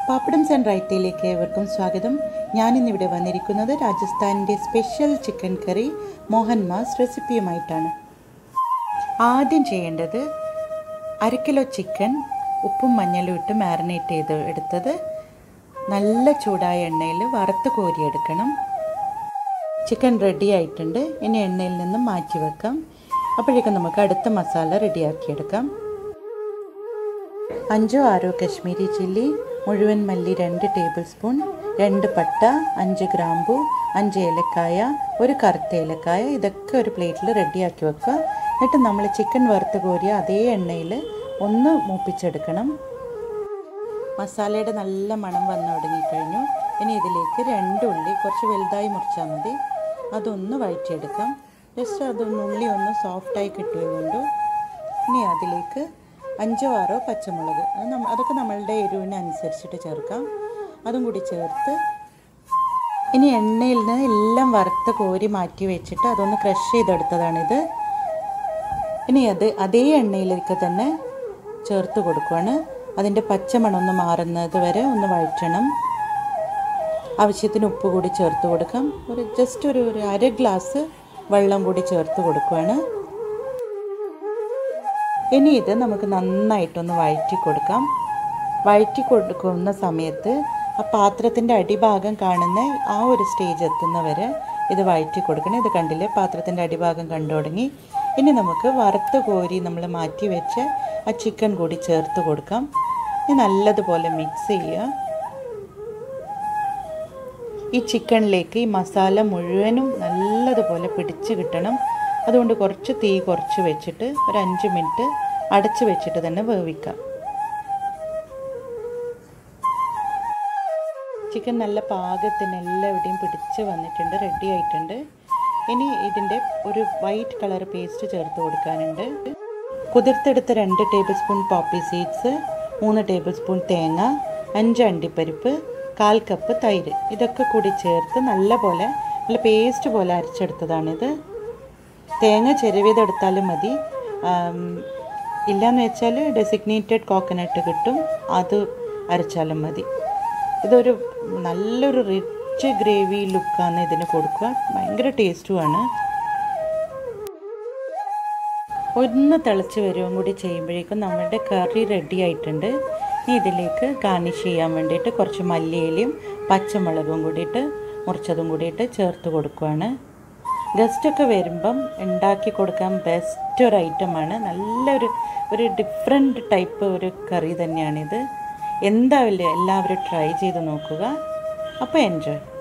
പാപ്പടംസ് and റൈത്തയിലേക്ക് ഏവർക്കും സ്വാഗതം ഞാനിന്നിവിടെ വന്നിരിക്കുന്നത് രാജസ്ഥാനിൻ്റെ special chicken curry Mohan Maas റെസിപ്പിയുമായിട്ടാണ് ആദ്യം ചെയ്യേണ്ടത് അര കിലോ ചിക്കൻ ഉപ്പും മഞ്ഞളും ഇട്ട് മാറിനേറ്റ് ചെയ്ത് എടുത്തത് നല്ല ചൂടായ എണ്ണയിൽ വറുത്ത് കോരിയെടുക്കണം ചിക്കൻ റെഡി ആയിട്ടുണ്ട് ഇനി എണ്ണയിൽ നിന്നും മാറ്റി വെക്കാം അപ്പോഴേക്കും നമുക്ക് അടുത്ത മസാല റെഡിയാക്കിയെടുക്കാം അഞ്ചോ ആറോ കശ്മീരി ചില്ലി മുഴുവൻ മല്ലി രണ്ട് ടേബിൾ സ്പൂൺ രണ്ട് പട്ട അഞ്ച് ഗ്രാമ്പു അഞ്ച് ഏലക്കായ ഒരു കറുത്ത ഏലക്കായ ഇതൊക്കെ ഒരു പ്ലേറ്റിൽ റെഡിയാക്കി വെക്കുക എന്നിട്ട് നമ്മൾ ചിക്കൻ വറുത്ത് കോരിയ അതേ എണ്ണയിൽ ഒന്ന് മൂപ്പിച്ചെടുക്കണം മസാലയുടെ നല്ല മണം വന്നു തുടങ്ങിക്കഴിഞ്ഞു ഇനി ഇതിലേക്ക് രണ്ട് ഉള്ളി കുറച്ച് വലുതായി മുറിച്ചാൽ മതി അതൊന്ന് വഴറ്റിയെടുക്കാം ജസ്റ്റ് അതൊന്ന് ഉള്ളി ഒന്ന് സോഫ്റ്റായി കിട്ടുകയുണ്ടു ഇനി അതിലേക്ക് അഞ്ചോ ആറോ പച്ചമുളക് അത് നമ്മ അതൊക്കെ നമ്മളുടെ എരിവിനനുസരിച്ചിട്ട് ചേർക്കാം അതും കൂടി ചേർത്ത് ഇനി എണ്ണയിൽ നിന്ന് എല്ലാം വറുത്ത് കോരി മാറ്റി വെച്ചിട്ട് അതൊന്ന് ക്രഷ് ചെയ്തെടുത്തതാണിത് ഇനി അത് അതേ എണ്ണയിലേക്ക് തന്നെ ചേർത്ത് കൊടുക്കുകയാണ് അതിൻ്റെ പച്ചമണം ഒന്ന് മാറുന്നത് വരെ ഒന്ന് വഴറ്റണം ആവശ്യത്തിന് ഉപ്പ് കൂടി ചേർത്ത് കൊടുക്കാം ഒരു ജസ്റ്റ് ഒരു ഒരു അര ഗ്ലാസ് വെള്ളം കൂടി ചേർത്ത് കൊടുക്കുകയാണ് ഇനി ഇത് നമുക്ക് നന്നായിട്ടൊന്ന് വഴറ്റി കൊടുക്കാം വഴറ്റി കൊടുക്കുന്ന സമയത്ത് ആ പാത്രത്തിൻ്റെ അടിഭാഗം കാണുന്ന ആ ഒരു സ്റ്റേജ് എത്തുന്നവരെ ഇത് വഴറ്റി കൊടുക്കണം ഇത് കണ്ടില്ലേ പാത്രത്തിൻ്റെ അടിഭാഗം കണ്ടു തുടങ്ങി ഇനി നമുക്ക് വറുത്ത് കോരി നമ്മൾ മാറ്റി വെച്ച് ആ ചിക്കൻ കൂടി ചേർത്ത് കൊടുക്കാം ഇനി നല്ലതുപോലെ മിക്സ് ചെയ്യുക ഈ ചിക്കനിലേക്ക് ഈ മസാല മുഴുവനും നല്ലതുപോലെ പിടിച്ച് കിട്ടണം അതുകൊണ്ട് കുറച്ച് തീ കുറച്ച് വെച്ചിട്ട് ഒരു അഞ്ച് മിനിറ്റ് അടച്ച് വെച്ചിട്ട് തന്നെ വേവിക്കാം ചിക്കൻ നല്ല പാകത്തിന് എല്ലാവിടെയും പിടിച്ച് വന്നിട്ടുണ്ട് റെഡി ആയിട്ടുണ്ട് ഇനി ഇതിൻ്റെ ഒരു വൈറ്റ് കളർ പേസ്റ്റ് ചേർത്ത് കൊടുക്കാനുണ്ട് കുതിർത്തെടുത്ത രണ്ട് ടേബിൾ സ്പൂൺ പോപ്പി സീഡ്സ് മൂന്ന് ടേബിൾ സ്പൂൺ തേങ്ങ അഞ്ച് അണ്ടിപ്പരിപ്പ് കാൽ കപ്പ് തൈര് ഇതൊക്കെ കൂടി ചേർത്ത് നല്ല പോലെ നല്ല പേസ്റ്റ് പോലെ അരച്ചെടുത്തതാണിത് തേങ്ങ ചെരുവിയതെടുത്താലും മതി ഇല്ലയെന്ന് വെച്ചാൽ ഡെസിഗ്നേറ്റഡ് കോക്കനട്ട് കിട്ടും അത് അരച്ചാലും മതി ഇതൊരു നല്ലൊരു റിച്ച് ഗ്രേവി ലുക്കാണ് ഇതിന് കൊടുക്കുക ഭയങ്കര ടേസ്റ്റുമാണ് ഒന്ന് തിളച്ച് വരുകയും കൂടി ചെയ്യുമ്പോഴേക്കും നമ്മളുടെ കറി റെഡി ആയിട്ടുണ്ട് ഇനി ഇതിലേക്ക് ഗാർണിഷ് ചെയ്യാൻ വേണ്ടിയിട്ട് കുറച്ച് മല്ലിയിലയും പച്ചമുളകും കൂടിയിട്ട് മുറിച്ചതും കൂടിയിട്ട് ചേർത്ത് കൊടുക്കുകയാണ് ഗസ്റ്റൊക്കെ വരുമ്പം ഉണ്ടാക്കി കൊടുക്കാൻ ബെസ്റ്റ് ഒരു ഐറ്റമാണ് നല്ലൊരു ഒരു ഡിഫറെൻറ്റ് ടൈപ്പ് ഒരു കറി തന്നെയാണിത് എന്താവില്ല എല്ലാവരും ട്രൈ ചെയ്ത് നോക്കുക അപ്പോൾ എൻജോയ്